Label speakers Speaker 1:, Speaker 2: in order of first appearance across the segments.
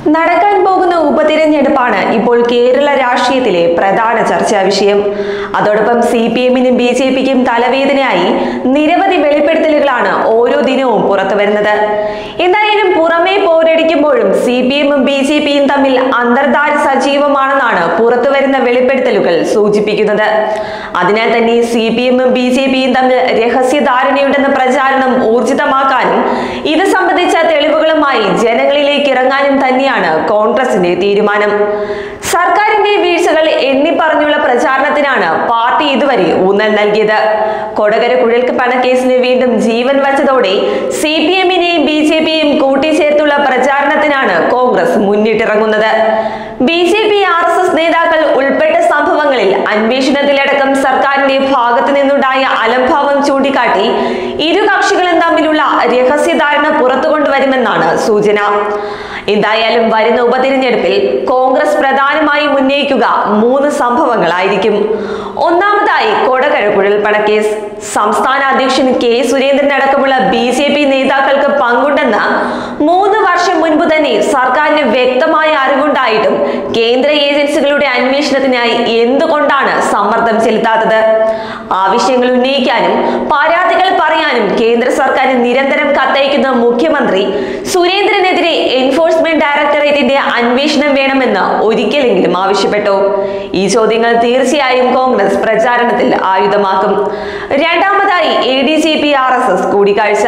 Speaker 1: നടക്കാൻ പോകുന്ന ഉപതിരഞ്ഞെടുപ്പാണ് ഇപ്പോൾ കേരള രാഷ്ട്രീയത്തിലെ പ്രധാന ചർച്ചാ വിഷയം അതോടൊപ്പം സി പി എമ്മിനും ബി ജെ പിക്കും തലവേദനയായി നിരവധി വെളിപ്പെടുത്തലുകളാണ് ഓരോ ദിനവും പുറത്തു വരുന്നത് എന്തായാലും പുറമേ പോരടിക്കുമ്പോഴും സി പി എമ്മും ബി ജെ പിയും തമ്മിൽ അന്തർധാര സജീവമാണെന്നാണ് പുറത്തു വരുന്ന വെളിപ്പെടുത്തലുകൾ സൂചിപ്പിക്കുന്നത് അതിനാൽ തന്നെ സി പി എമ്മും ബി ജെ പിയും തമ്മിൽ രഹസ്യധാരണയുണ്ടെന്ന പ്രചാരണം ഊർജിതമാക്കാനും ഇത് സംബന്ധിച്ച തെളിവുകളുമായി ജനങ്ങളിലേക്ക് ഇറങ്ങാനും തന്നെയാണ് കോൺഗ്രസിന്റെ തീരുമാനം സർക്കാരിന്റെ വീഴ്ചകൾ എണ്ണി പറഞ്ഞുള്ള പ്രചാരണത്തിനാണ് പാർട്ടി ഇതുവരെ ഊന്നൽ നൽകിയത് കൊടകര കുഴൽക്ക് പണക്കേസിന് വീണ്ടും ജീവൻ വച്ചതോടെ സി പി എമ്മിനെയും ബി ജെ പിയും കൂട്ടിച്ചേർത്തുള്ള പ്രചാരണത്തിനാണ് കോൺഗ്രസ് മുന്നിട്ടിറങ്ങുന്നത് B J P R S S നേതാക്കൾ ഉൾപ്പെട്ട സംഭവങ്ങളിൽ അന്വേഷണത്തിലടക്കം സർക്കാരിന്റെ ഭാഗത്തു നിന്നുണ്ടായ അലംഭാവം ചൂണ്ടിക്കാട്ടി ഇരു കക്ഷികളും തമ്മിലുള്ള രഹസ്യധാരണ പുറത്തു കൊണ്ടുവരുമെന്നാണ് സൂചന എന്തായാലും വരുന്ന ഉപതിരഞ്ഞെടുപ്പിൽ കോൺഗ്രസ് പ്രധാനമായും ഉന്നയിക്കുക മൂന്ന് സംഭവങ്ങളായിരിക്കും ഒന്നാമതായി കൊടകര കുഴൽപ്പണക്കേസ് സംസ്ഥാന അധ്യക്ഷൻ കെ സുരേന്ദ്രൻ അടക്കമുള്ള ബി ജെ പി നേതാക്കൾക്ക് പങ്കുണ്ടെന്ന് മൂന്ന് വർഷം മുൻപ് തന്നെ സർക്കാരിന് വ്യക്തമായ അറിവുണ്ടായിട്ടും കേന്ദ്ര ഏജൻസികളുടെ അന്വേഷണത്തിനായി എന്തുകൊണ്ടാണ് സമ്മർദ്ദം ചെലുത്താത്തത് ആവശ്യങ്ങൾ ഉന്നയിക്കാനും പരാതികൾ പറയാനും കേന്ദ്ര സർക്കാരിന് നിരന്തരം കത്തയക്കുന്ന മുഖ്യമന്ത്രി സുരേന്ദ്രനെതിരെ എൻഫോഴ്സ്മെന്റ് ഡയറക്ടറേറ്റിന്റെ അന്വേഷണം വേണമെന്ന് ഒരിക്കലെങ്കിലും ആവശ്യപ്പെട്ടു ഈ ചോദ്യങ്ങൾ തീർച്ചയായും കോൺഗ്രസ് പ്രചാരണത്തിൽ ആയുധമാക്കും രണ്ടാമതായി A D G P R S S കൂടിക്കാഴ്ച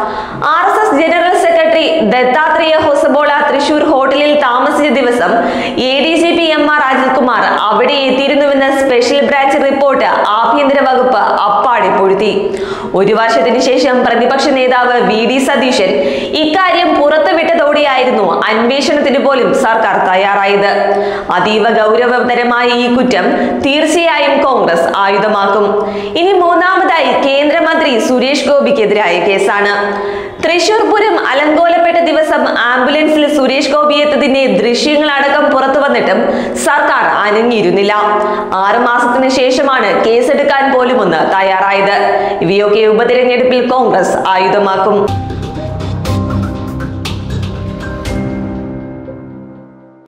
Speaker 1: R S S general secretary Dattatreya Hosabale Thrissur ഹോട്ടലിൽ താമസിച്ച ദിവസം A D G P M R Ajithkumar അവിടെ എത്തിയിരുന്നുവെന്ന സ്പെഷ്യൽ ബ്രാഞ്ച് റിപ്പോർട്ട് ആഭ്യന്തര വകുപ്പ് അപ്പാടെ പൊഴുത്തി ഒരു വർഷത്തിന് ശേഷം പ്രതിപക്ഷ നേതാവ് വി ഡി സതീശൻ ഇക്കാര്യം പുറത്തുവിട്ടതോടെയായിരുന്നു അന്വേഷണത്തിന് പോലും സർക്കാർ തയ്യാറായത് അതീവ ഗൗരവതരമായ ഈ കുറ്റം തീർച്ചയായും കോൺഗ്രസ് ആയുധമാക്കും ഇനി മൂന്നാമതായി കേന്ദ്രമന്ത്രി സുരേഷ് ഗോപിക്കെതിരായ കേസാണ് തൃശൂർ പൂരം അലങ്കോലപ്പെട്ട ദിവസം ആംബുലൻസിൽ സുരേഷ് ഗോപി എത്തതിന്റെ ദൃശ്യങ്ങളടക്കം പുറത്തു വന്നിട്ടും സർക്കാർ അനങ്ങിയിരുന്നില്ല ആറു മാസത്തിന് ശേഷമാണ് കേസെടുക്കാൻ പോലും ഒന്ന് തയ്യാറായത് ഇവയൊക്കെ ഉപതിരഞ്ഞെടുപ്പിൽ കോൺഗ്രസ് ആയുധമാക്കും